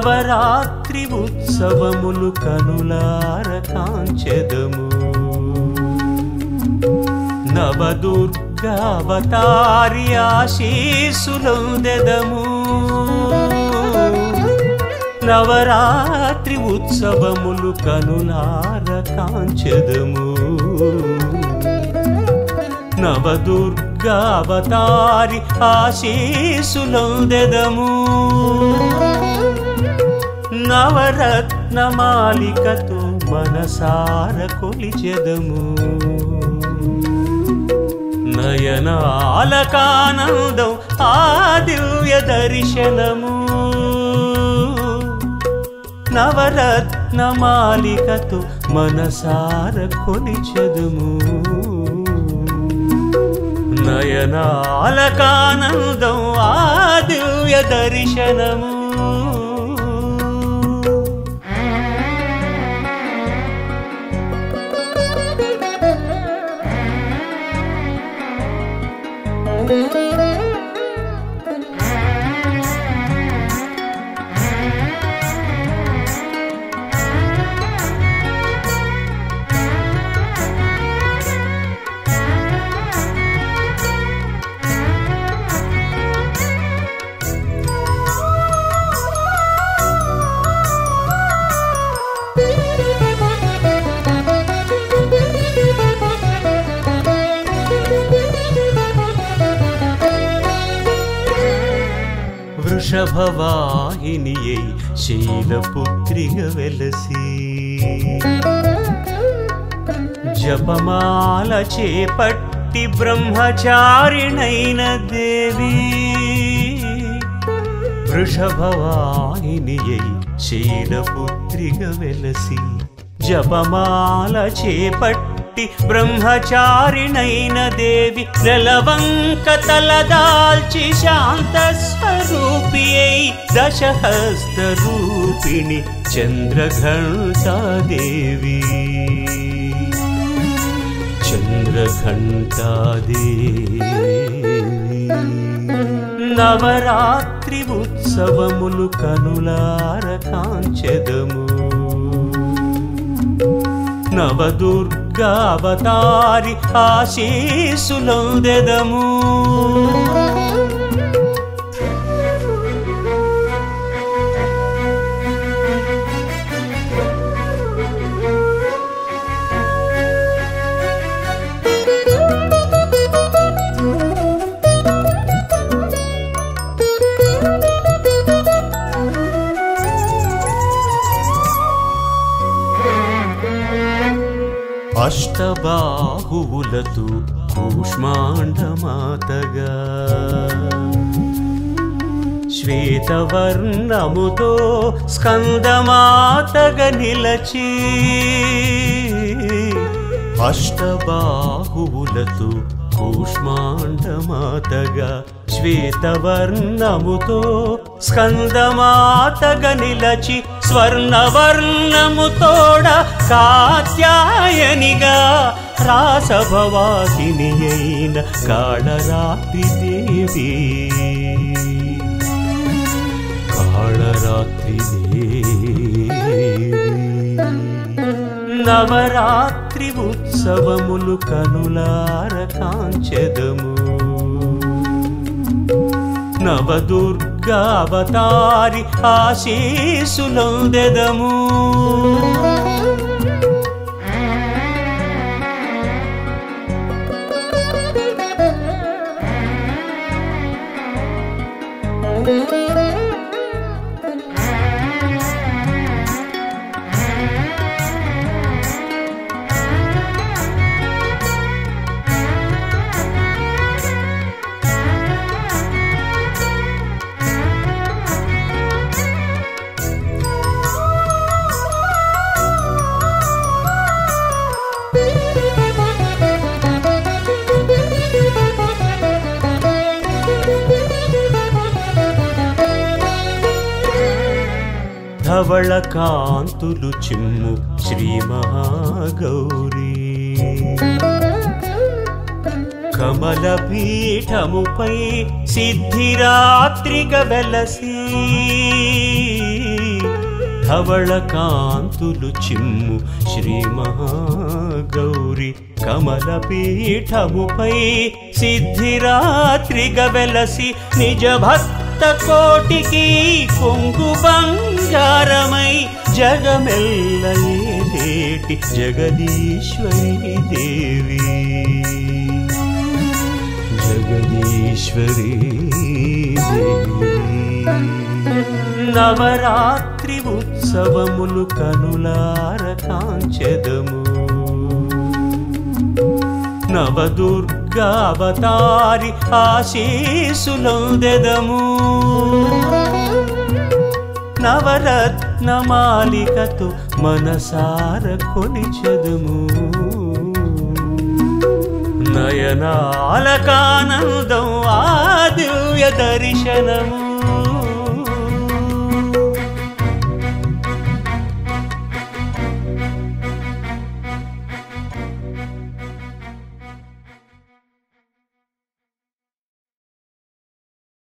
నవరాత్రి ఉత్సవములు కనులార కాంచెదము నవదుర్గావతారి ఆశీసులొందెదము నవరాత్రి ఉత్సవములు కనులార కాంచెదము నవదుర్గావతారి ఆశీసులొందెదము నవరత్నమాలికతో మనసార కొలిచెదము నయనాలకానందం ఆ దివ్య దర్శనము నవరత్నమాలికతో మనసార కొలిచెదము నయనాలకానందం ఆ దివ్య దర్శనము వృషభవాహినియై శైలపుత్రిగ వెలసి జపమాల చేపట్టి బ్రహ్మచారిణైన దేవి వృషభవాహినియై శైలపుత్రిగ వెలసి జపమాల చేపట్టి బ్రహ్మచారిణైన దేవి నెలవంక తలదాల్చి శాంత స్వరూపి అయి దశహస్త రూపిణి చంద్రఘంటాదేవి చంద్రఘంటాదేవి నవరాత్రి ఉత్సవములు కనులార కాంచెదము నవదుర్గావతారి ఆశీసులొందెదము అష్టబాహువులతో కూష్మాండమాతగా శ్వేతవర్ణముతో స్కందమాతగా నిలచి అష్టబాహువులతో కూష్మాండమాతగా శ్వేతవర్ణముతో స్కందమాతగా నిలచి స్వర్ణవర్ణముతోడ కాత్యాయనిగా రాసభవాసిని అయిన కాళరాత్రి దేవి కాళరాత్రి దేవి నవరాత్రి ఉత్సవములు కనులార కాంచెదము నవదుర్గావతారి ఆశీసులొందెదము ధవళ కాంతులు చిమ్ము శ్రీ మహాగౌరీ కమల పీఠముపై సిద్ధిరాత్రిగ వెలసి ధవళ కాంతులు చిమ్ము శ్రీ మహాగౌరి కమల పీఠముపై సిద్ధిరాత్రిగా వెలసి నిజ భక్త కోటికి కొంగు బంగారమై జగమెల్లయేటి జగదీశ్వరి దేవి జగదీశ్వరి దేవి నవరాత్రి ఉత్సవములు కనులార కాంచెదము నవదుర్గా అవతారి ఆశీసులొందెదము నవరత్న మాలికతో మనసార కొలిచెదము నయనాలకానందం ఆ దివ్య దర్శనము